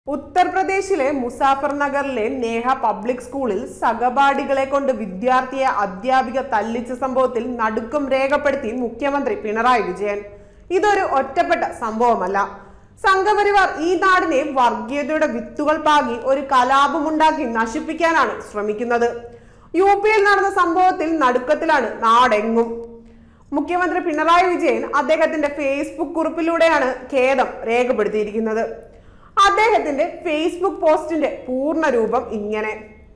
ഉത്തർപ്രദേശിലെ മുസാഫർ നഗറിലെ നേഹ പബ്ലിക് സ്കൂളിൽ സഹപാഠികളെ കൊണ്ട് വിദ്യാർത്ഥിയെ അധ്യാപിക തല്ലിച്ച സംഭവത്തിൽ നടുക്കം രേഖപ്പെടുത്തി മുഖ്യമന്ത്രി പിണറായി വിജയൻ ഇതൊരു ഒറ്റപ്പെട്ട സംഭവമല്ല സംഘപരിവാർ ഈ നാടിനെ വർഗീയതയുടെ വിത്തുകൾ പാകി ഒരു കലാപമുണ്ടാക്കി നശിപ്പിക്കാനാണ് ശ്രമിക്കുന്നത് യു പിയിൽ നടന്ന സംഭവത്തിൽ നടുക്കത്തിലാണ് നാടെങ്ങും മുഖ്യമന്ത്രി പിണറായി വിജയൻ അദ്ദേഹത്തിന്റെ ഫേസ്ബുക്ക് കുറിപ്പിലൂടെയാണ് ഖേദം രേഖപ്പെടുത്തിയിരിക്കുന്നത് അദ്ദേഹത്തിന്റെ ഫേസ്ബുക്ക് പോസ്റ്റിന്റെ പൂർണ്ണ രൂപം ഇങ്ങനെ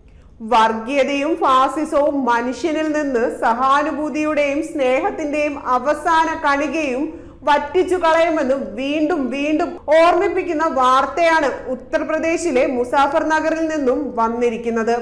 വർഗീയതയും ഫാസിസവും മനുഷ്യനിൽ നിന്ന് സഹാനുഭൂതിയുടെയും സ്നേഹത്തിന്റെയും അവസാന കണികയും വറ്റിച്ചു കളയുമെന്ന് വീണ്ടും വീണ്ടും ഓർമ്മിപ്പിക്കുന്ന വാർത്തയാണ് ഉത്തർപ്രദേശിലെ മുസാഫർ നഗറിൽ നിന്നും വന്നിരിക്കുന്നത്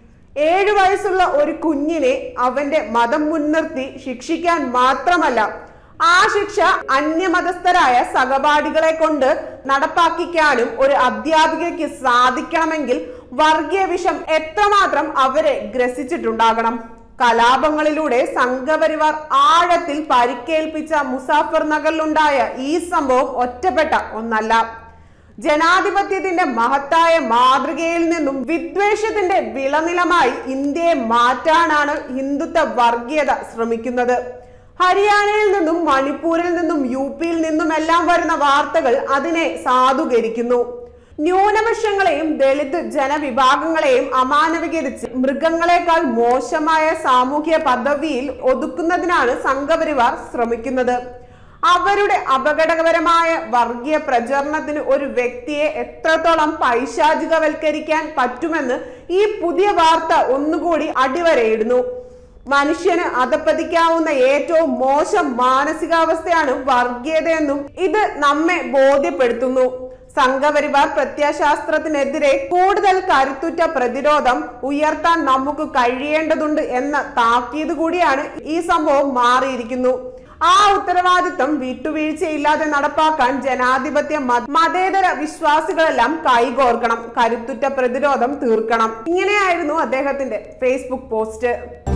ഏഴു വയസ്സുള്ള ഒരു കുഞ്ഞിനെ അവന്റെ മതം മുൻനിർത്തി ശിക്ഷിക്കാൻ മാത്രമല്ല ആ ശിക്ഷ അന്യമതസ്ഥരായ സഹപാഠികളെ കൊണ്ട് നടപ്പാക്കിക്കാനും ഒരു അധ്യാപികയ്ക്ക് സാധിക്കണമെങ്കിൽ വർഗീയ വിഷം എത്രമാത്രം അവരെ ഗ്രസിച്ചിട്ടുണ്ടാകണം കലാപങ്ങളിലൂടെ സംഘപരിവാർ ആഴത്തിൽ പരിക്കേൽപ്പിച്ച മുസാഫർ നഗറിലുണ്ടായ ഈ സംഭവം ഒറ്റപ്പെട്ട ഒന്നല്ല ജനാധിപത്യത്തിന്റെ മഹത്തായ മാതൃകയിൽ നിന്നും വിദ്വേഷത്തിന്റെ വിളനിലമായി ഇന്ത്യയെ മാറ്റാനാണ് ഹിന്ദുത്വ വർഗീയത ശ്രമിക്കുന്നത് ഹരിയാനയിൽ നിന്നും മണിപ്പൂരിൽ നിന്നും യു പിയിൽ നിന്നുമെല്ലാം വരുന്ന വാർത്തകൾ അതിനെ സാധൂകരിക്കുന്നു ന്യൂനപക്ഷങ്ങളെയും ദളിത് ജനവിഭാഗങ്ങളെയും അമാനവീകരിച്ച് മൃഗങ്ങളെക്കാൾ മോശമായ സാമൂഹ്യ പദവിയിൽ ഒതുക്കുന്നതിനാണ് സംഘപരിവാർ ശ്രമിക്കുന്നത് അവരുടെ അപകടകരമായ വർഗീയ പ്രചരണത്തിന് ഒരു വ്യക്തിയെ എത്രത്തോളം പൈശാചികവൽക്കരിക്കാൻ പറ്റുമെന്ന് ഈ പുതിയ വാർത്ത ഒന്നുകൂടി അടിവരയിടുന്നു മനുഷ്യന് അധപ്പതിക്കാവുന്ന ഏറ്റവും മോശം മാനസികാവസ്ഥയാണ് വർഗീയതയെന്നും ഇത് നമ്മെ ബോധ്യപ്പെടുത്തുന്നു സംഘപരിവാർ പ്രത്യയശാസ്ത്രത്തിനെതിരെ കൂടുതൽ കരുത്തുറ്റ പ്രതിരോധം ഉയർത്താൻ നമുക്ക് കഴിയേണ്ടതുണ്ട് എന്ന താക്കീത് കൂടിയാണ് ഈ സംഭവം മാറിയിരിക്കുന്നു ആ ഉത്തരവാദിത്തം വിട്ടുവീഴ്ചയില്ലാതെ നടപ്പാക്കാൻ ജനാധിപത്യ മത- മതേതര വിശ്വാസികളെല്ലാം കൈകോർക്കണം കരുത്തുറ്റ പ്രതിരോധം തീർക്കണം ഇങ്ങനെയായിരുന്നു അദ്ദേഹത്തിന്റെ ഫേസ്ബുക്ക് പോസ്റ്റ്